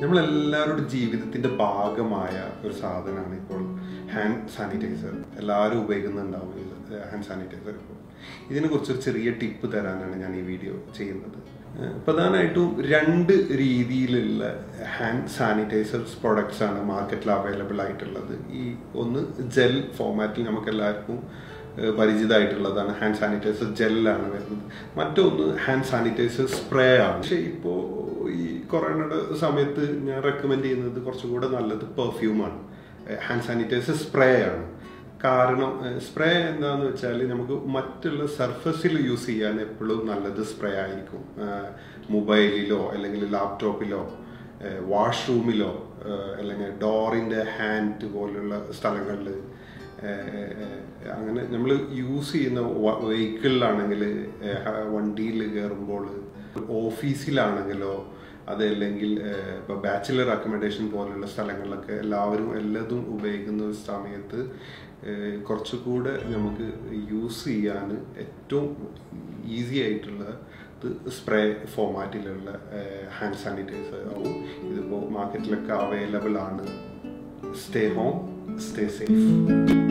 നമ്മളെല്ലാവരുടെ ജീവിതത്തിന്റെ ഭാഗമായ ഒരു സാധനമാണ് ഇപ്പോൾ ഹാൻഡ് സാനിറ്റൈസർ എല്ലാവരും ഉപയോഗിക്കുന്നുണ്ടാവും ഹാൻഡ് സാനിറ്റൈസർ ഇപ്പോൾ ഇതിനെ കുറിച്ച് ഒരു ചെറിയ ടിപ്പ് തരാനാണ് ഞാൻ ഈ വീഡിയോ ചെയ്യുന്നത് ഏഹ് പ്രധാനമായിട്ടും രണ്ട് രീതിയിലുള്ള ഹാൻഡ് സാനിറ്റൈസേഴ്സ് പ്രൊഡക്ട്സ് ആണ് മാർക്കറ്റിൽ അവൈലബിൾ ആയിട്ടുള്ളത് ഈ ഒന്ന് ജെൽ ഫോമാറ്റിൽ നമുക്ക് എല്ലാവർക്കും ഏഹ് പരിചിതമായിട്ടുള്ളതാണ് ഹാൻഡ് സാനിറ്റൈസർ ജെല്ലാണ് വരുന്നത് മറ്റൊന്ന് ഹാൻഡ് സാനിറ്റൈസർ സ്പ്രേ ആണ് പക്ഷേ ഇപ്പോൾ ഈ കൊറോണയുടെ സമയത്ത് ഞാൻ റെക്കമെൻഡ് ചെയ്യുന്നത് കുറച്ചുകൂടെ നല്ലത് പെർഫ്യൂമാണ് ഹാൻഡ് സാനിറ്റൈസർ സ്പ്രേ ആണ് കാരണം സ്പ്രേ എന്താന്ന് വെച്ചാൽ നമുക്ക് മറ്റുള്ള സർഫസിൽ യൂസ് ചെയ്യാൻ എപ്പോഴും നല്ലത് സ്പ്രേ ആയിരിക്കും മൊബൈലിലോ അല്ലെങ്കിൽ ലാപ്ടോപ്പിലോ വാഷ്റൂമിലോ അല്ലെങ്കിൽ ഡോറിൻ്റെ ഹാൻഡ് പോലുള്ള സ്ഥലങ്ങളിൽ അങ്ങനെ നമ്മൾ യൂസ് ചെയ്യുന്ന വെഹിക്കിളിലാണെങ്കിൽ വണ്ടിയിൽ കയറുമ്പോൾ ഓഫീസിലാണെങ്കിലോ അതല്ലെങ്കിൽ ഇപ്പോൾ ബാച്ചിലർ അക്കോമഡേഷൻ പോലുള്ള സ്ഥലങ്ങളിലൊക്കെ എല്ലാവരും എല്ലാതും ഉപയോഗിക്കുന്ന ഒരു സമയത്ത് കുറച്ചുകൂടെ നമുക്ക് യൂസ് ചെയ്യാൻ ഏറ്റവും ഈസി ആയിട്ടുള്ള സ്പ്രേ ഫോമാറ്റിലുള്ള ഹാൻഡ് സാനിറ്റൈസർ ആവും ഇതിപ്പോൾ മാർക്കറ്റിലൊക്കെ അവൈലബിൾ ആണ് സ്റ്റേ ഹോം സ്റ്റേ സേഫ്